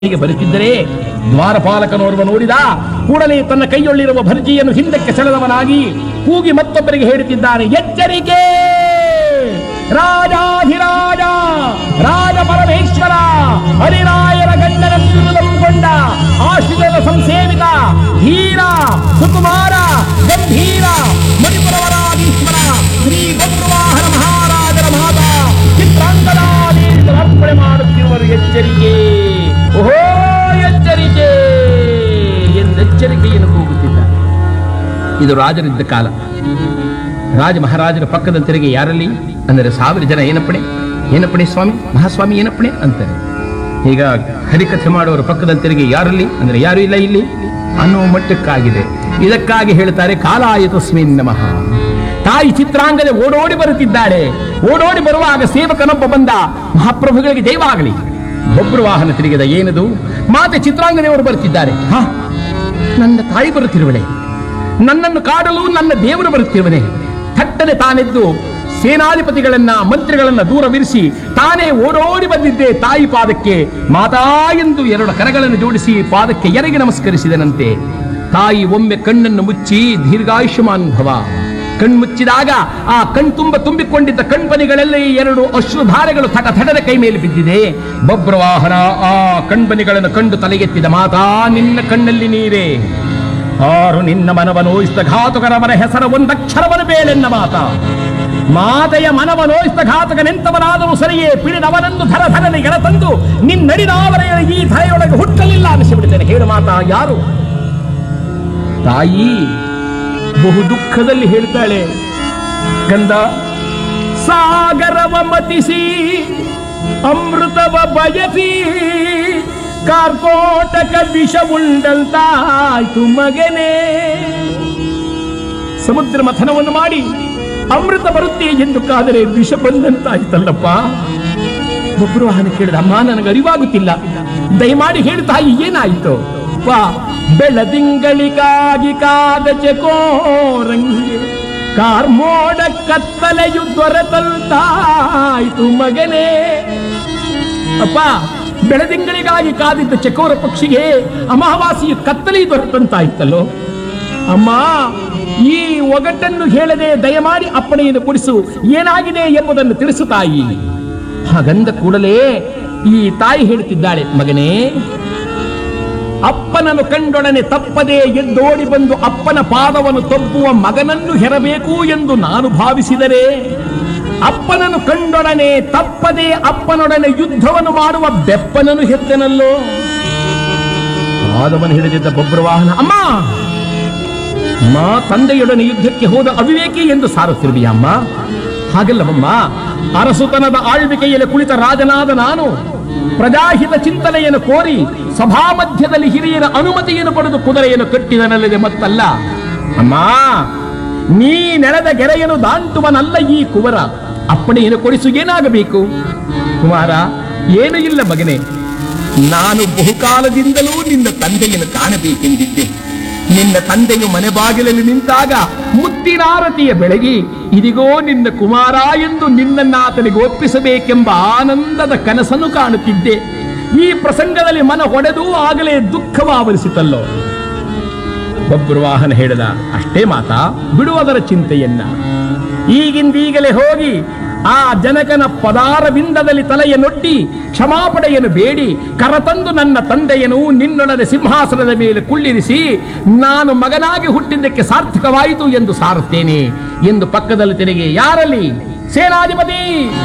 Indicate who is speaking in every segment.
Speaker 1: ಹೀಗೆ ಬರುತ್ತಿದ್ದರೆ ದ್ವಾರಪಾಲಕನೋರ್ವ ನೋಡಿದ ಕೂಡಲೇ ತನ್ನ ಕೈಯೊಳ್ಳಿರುವ ಭರ್ಜಿಯನ್ನು ಹಿಂದಕ್ಕೆ ಸೆಳೆದವನಾಗಿ ಕೂಗಿ ಮತ್ತೊಬ್ಬರಿಗೆ ಹೇಳುತ್ತಿದ್ದಾನೆ ಎಚ್ಚರಿಕೆ ರಾಜಾಧಿರಾಜ ರಾಜ ಪರಮೇಶ್ವರ ಹರಿರಾಯರ ಗಂಡನ ಬಿರುದಂಗೊಂಡ ಆಶ್ರಿತದ ಸಂಸೇವಿತ ಧೀರ ಸುಕುಮಾರ ಗಂಭೀರ ಮಣಿಪುರವರಾಧೀಶ್ವರ ಶ್ರೀ ಬಬ್ರುವಾಹನ ಮಹಾರಾಜರ ಮಾತಾ ಚಿತ್ರಾಂಗದ ಅರ್ಪಣೆ ಮಾಡುತ್ತಿರುವರು ಎಚ್ಚರಿಕೆ ಓಹೋ ಎಚ್ಚರಿಕೆ ಎಂದೆಚ್ಚರಿಕೆಯನ್ನು ಕೂಗುತ್ತಿದ್ದಾರೆ ಇದು ರಾಜರಿದ್ದ ಕಾಲ ರಾಜ ಮಹಾರಾಜರ ಪಕ್ಕದ ತೆರಿಗೆ ಯಾರಲ್ಲಿ ಅಂದರೆ ಸಾವಿರ ಜನ ಏನಪ್ಪಣೆ ಏನಪ್ಪಣೆ ಸ್ವಾಮಿ ಮಹಾಸ್ವಾಮಿ ಏನಪ್ಪಣೆ ಅಂತಾರೆ ಈಗ ಹರಿಕಥೆ ಮಾಡುವವರ ಪಕ್ಕದ ತೆರಿಗೆ ಯಾರಲ್ಲಿ ಅಂದರೆ ಯಾರು ಇಲ್ಲ ಇಲ್ಲಿ ಅನ್ನೋ ಮಟ್ಟಕ್ಕಾಗಿದೆ ಇದಕ್ಕಾಗಿ ಹೇಳ್ತಾರೆ ಕಾಲಾಯ ತಸ್ಮಿನ್ ನಮಃ ತಾಯಿ ಚಿತ್ರಾಂಗದೆ ಓಡೋಡಿ ಬರುತ್ತಿದ್ದಾಳೆ ಓಡೋಡಿ ಬರುವಾಗ ಸೇವಕನೊಬ್ಬ ಬಂದ ಮಹಾಪ್ರಭುಗಳಿಗೆ ಜೈವಾಗಲಿ ಒಬ್ಬರು ವಾಹನ ತಿರುಗಿದ ಏನದು ಮಾತೆ ಚಿತ್ರಾಂಗನೆಯವರು ಬರುತ್ತಿದ್ದಾರೆ ಹಾ ನನ್ನ ತಾಯಿ ಬರುತ್ತಿರುವಳೆ ನನ್ನನ್ನು ಕಾಡಲು ನನ್ನ ದೇವರು ಬರುತ್ತಿರುವನೆ ಥಟ್ಟನೆ ತಾನೆದ್ದು ಸೇನಾಧಿಪತಿಗಳನ್ನ ಮಂತ್ರಿಗಳನ್ನ ದೂರವಿರಿಸಿ ತಾನೇ ಓಡೋಡಿ ಬಂದಿದ್ದೆ ತಾಯಿ ಪಾದಕ್ಕೆ ಮಾತಾ ಎಂದು ಎರಡು ಕರಗಳನ್ನು ಜೋಡಿಸಿ ಪಾದಕ್ಕೆ ಎರಗಿ ನಮಸ್ಕರಿಸಿದನಂತೆ ತಾಯಿ ಒಮ್ಮೆ ಕಣ್ಣನ್ನು ಮುಚ್ಚಿ ದೀರ್ಘಾಯುಷ್ಮಾನ್ ಭವ ಕಣ್ಮುಚ್ಚಿದಾಗ ಆ ಕಣ್ ತುಂಬ ತುಂಬಿಕೊಂಡಿದ್ದ ಕಣ್ಬನಿಗಳಲ್ಲಿ ಎರಡು ಅಶ್ರುಧಾರೆಗಳು ಥಟ ಥಟದ ಕೈ ಮೇಲೆ ಬಿದ್ದಿದೆ ಬಬ್ರವಾಹನ ಆ ಕಣ್ಬನಿಗಳನ್ನು ಕಂಡು ತಲೆಗೆತ್ತಿದ ಮಾತಾ ನಿನ್ನ ಕಣ್ಣಲ್ಲಿ ನೀರೇ ಆರು ನಿನ್ನ ಮನವನೋಯಿಸಿದ ಘಾತುಕರ ಮನ ಹೆಸರ ಒಂದಕ್ಷರವನು ಬೇಳೆನ್ನ ಮಾತ ಮಾತೆಯ ಮನವನೋಯಿಸಿದ ಘಾತಕನೆಂತವನಾದರೂ ಸರಿಯೇ ಪಿಡಿದವನನ್ನು ಧರ ಧರನೆ ತಂದು ನಿನ್ನಡಿದಾವರ ಈ ಧರೆಯೊಳಗೆ ಹುಟ್ಟಲಿಲ್ಲ ಅನಿಸಿಬಿಡ್ತೇನೆ ಹೇಳು ಮಾತಾ ಯಾರು ತಾಯಿ ಬಹು ದುಃಖದಲ್ಲಿ ಹೇಳ್ತಾಳೆ ಗಂಧ ಸಾಗರವ ಮತಿಸಿ ಅಮೃತವ ಬಯಸಿ ಕಾರ್ಕೋಟಕ ವಿಷ ಉಂಡಂತಾಯ್ತು ಮಗನೇ ಸಮುದ್ರ ಮಥನವನ್ನು ಮಾಡಿ ಅಮೃತ ಬರುತ್ತೆ ಎಂದು ಕಾದರೆ ವಿಷ ಬಂದಂತಾಯ್ತಲ್ಲಪ್ಪ ಒಬ್ಬರು ವಾಹನ ಕೇಳಿದ ಅಮ್ಮ ನನಗೆ ಅರಿವಾಗುತ್ತಿಲ್ಲ ದಯಮಾಡಿ ಹೇಳು ತಾಯಿ ಏನಾಯ್ತು ವಾ ಬೆಳದಿಂಗಳಿಗಾಗಿ ಕಾದ ಚಕೋರಂಗೆ ಕಾರ್ಮೋಡ ಕತ್ತಲೆಯು ದೊರೆತಂತಾಯ್ತು ಮಗನೇ ಅಪ್ಪ ಬೆಳದಿಂಗಳಿಗಾಗಿ ಕಾದಿದ್ದ ಚಕೋರ ಪಕ್ಷಿಗೆ ಅಮಾವಾಸ್ಯೆಯ ಕತ್ತಲೆ ದೊರೆತಂತಾಯ್ತಲ್ಲೋ ಅಮ್ಮ ಈ ಒಗಟನ್ನು ಹೇಳದೆ ದಯಮಾಡಿ ಅಪ್ಪಣೆಯನ್ನು ಕೊಡಿಸು ಏನಾಗಿದೆ ಎಂಬುದನ್ನು ತಿಳಿಸು ತಾಯಿ ಹಾಗಂದ ಕೂಡಲೇ ಈ ತಾಯಿ ಹೇಳುತ್ತಿದ್ದಾಳೆ ಮಗನೇ ಅಪ್ಪನನ್ನು ಕಂಡೊಡನೆ ತಪ್ಪದೆ ಎದ್ದೋಡಿ ಬಂದು ಅಪ್ಪನ ಪಾದವನ್ನು ತಬ್ಬುವ ಮಗನನ್ನು ಹೆರಬೇಕು ಎಂದು ನಾನು ಭಾವಿಸಿದರೆ ಅಪ್ಪನನ್ನು ಕಂಡೊಡನೆ ತಪ್ಪದೆ ಅಪ್ಪನೊಡನೆ ಯುದ್ಧವನ್ನು ಮಾಡುವ ಬೆಪ್ಪನನ್ನು ಹೆತ್ತನಲ್ಲೋ ಪಾದವನ್ನು ಹಿಡಿದಿದ್ದ ಬೊಬ್ಬರ ವಾಹನ ಅಮ್ಮ ಮಾ ತಂದೆಯೊಡನೆ ಯುದ್ಧಕ್ಕೆ ಹೋದ ಅವಿವೇಕಿ ಎಂದು ಸಾರುತ್ತಿರುವಿಯ ಅಮ್ಮ ಹಾಗಲ್ಲವಮ್ಮ ಅರಸುತನದ ಆಳ್ವಿಕೆಯಲ್ಲಿ ಕುಳಿತ ರಾಜನಾದ ನಾನು ಪ್ರಜಾಹಿತ ಚಿಂತನೆಯನ್ನು ಕೋರಿ ಸಭಾ ಮಧ್ಯದಲ್ಲಿ ಹಿರಿಯರ ಅನುಮತಿಯನ್ನು ಪಡೆದು ಕುದುರೆಯನ್ನು ಕಟ್ಟಿದನಲ್ಲದೆ ಮತ್ತಲ್ಲ ಅಮ್ಮ ನೀ ನೆಲದ ಗೆರೆಯನ್ನು ದಾಂಟುವನಲ್ಲ ಈ ಕುವರ ಅಪ್ಪಣೆಯನ್ನು ಕೊಡಿಸು ಏನಾಗಬೇಕು ಕುಮಾರ ಏನು ಇಲ್ಲ ಮಗನೇ ನಾನು ಬಹುಕಾಲದಿಂದಲೂ ನಿನ್ನ ತಂದೆಯನ್ನು ಕಾಣಬೇಕೆಂದಿದ್ದೆ ನಿನ್ನ ತಂದೆಯು ಮನೆ ಬಾಗಿಲಲ್ಲಿ ನಿಂತಾಗ ಮುತ್ತಿನಾರತಿಯ ಬೆಳಗಿ ಇದಿಗೋ ನಿನ್ನ ಕುಮಾರ ಎಂದು ನಿನ್ನನ್ನ ಆತನಿಗೆ ಒಪ್ಪಿಸಬೇಕೆಂಬ ಆನಂದದ ಕನಸನ್ನು ಕಾಣುತ್ತಿದ್ದೆ ಈ ಪ್ರಸಂಗದಲ್ಲಿ ಮನ ಹೊಡೆದು ಆಗಲೇ ದುಃಖವಾವರಿಸಿತಲ್ಲೋ ಒಬ್ಬರು ವಾಹನ ಹೇಳಿದ ಅಷ್ಟೇ ಮಾತಾ ಬಿಡುವುದರ ಚಿಂತೆಯನ್ನ ಈಗಿಂದೀಗಲೇ ಹೋಗಿ ಆ ಜನಕನ ಪದಾರವಿಂದದಲ್ಲಿ ತಲೆಯನ್ನೊಡ್ಡಿ ಕ್ಷಮಾಪಣೆಯನ್ನು ಬೇಡಿ ಕರತಂದು ನನ್ನ ತಂದೆಯನು ನಿನ್ನೊಡನೆ ಸಿಂಹಾಸನದ ಮೇಲೆ ಕುಳ್ಳಿರಿಸಿ ನಾನು ಮಗನಾಗಿ ಹುಟ್ಟಿದ್ದಕ್ಕೆ ಸಾರ್ಥಕವಾಯಿತು ಎಂದು ಸಾರುತ್ತೇನೆ ಎಂದು ಪಕ್ಕದಲ್ಲಿ ತೆರೆಗೆ ಯಾರಲ್ಲಿ ಸೇನಾಧಿಪತಿ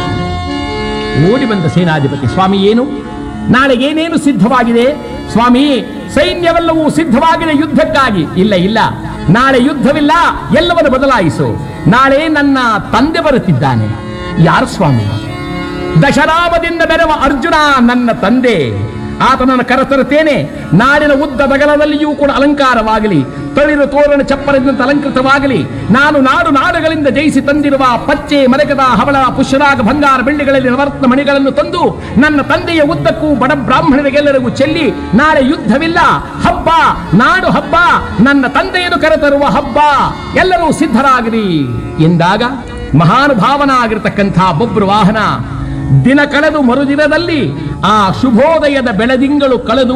Speaker 1: ಓಡಿ ಬಂದ ಸೇನಾಧಿಪತಿ ಸ್ವಾಮಿ ಏನು ನಾಳೆ ಏನೇನು ಸಿದ್ಧವಾಗಿದೆ ಸ್ವಾಮಿ ಸೈನ್ಯವೆಲ್ಲವೂ ಸಿದ್ಧವಾಗಿದೆ ಯುದ್ಧಕ್ಕಾಗಿ ಇಲ್ಲ ಇಲ್ಲ ನಾಳೆ ಯುದ್ಧವಿಲ್ಲ ಎಲ್ಲವನ್ನು ಬದಲಾಯಿಸು ನಾಳೆ ನನ್ನ ತಂದೆ ಬರುತ್ತಿದ್ದಾನೆ ಯಾರು ಸ್ವಾಮಿ ದಶರಾಮದಿಂದ ಬೆರವ ಅರ್ಜುನ ನನ್ನ ತಂದೆ ಆತನನ್ನು ಕರೆತರುತ್ತೇನೆ ನಾಡಿನ ಉದ್ದ ಬಗಲದಲ್ಲಿಯೂ ಕೂಡ ಅಲಂಕಾರವಾಗಲಿ ತಳಿರು ತೋರಣ ಚಪ್ಪರದಿಂದ ಅಲಂಕೃತವಾಗಲಿ ನಾನು ನಾಡು ನಾಡುಗಳಿಂದ ಜಯಿಸಿ ತಂದಿರುವ ಪಚ್ಚೆ ಮರಕದ ಹವಳ ಪುಷ್ಯರಾಗ ಬಂಗಾರ ಬೆಳ್ಳಿಗಳಲ್ಲಿ ನವರತ್ನ ಮಣಿಗಳನ್ನು ತಂದು ನನ್ನ ತಂದೆಯ ಉದ್ದಕ್ಕೂ ಬಡ ಬ್ರಾಹ್ಮಣರಿಗೆಲ್ಲರಿಗೂ ಚೆಲ್ಲಿ ನಾಳೆ ಯುದ್ಧವಿಲ್ಲ ಹಬ್ಬ ನಾಡು ಹಬ್ಬ ನನ್ನ ತಂದೆಯನ್ನು ಕರೆತರುವ ಹಬ್ಬ ಎಲ್ಲರೂ ಸಿದ್ಧರಾಗಿರಿ ಎಂದಾಗ ಮಹಾನುಭಾವನ ಆಗಿರತಕ್ಕಂಥ ಬೊಬ್ರು ವಾಹನ ದಿನ ಕಳೆದು ಮರುದಿನದಲ್ಲಿ ಆ ಶುಭೋದಯದ ಬೆಳದಿಂಗಳು ಕಳೆದು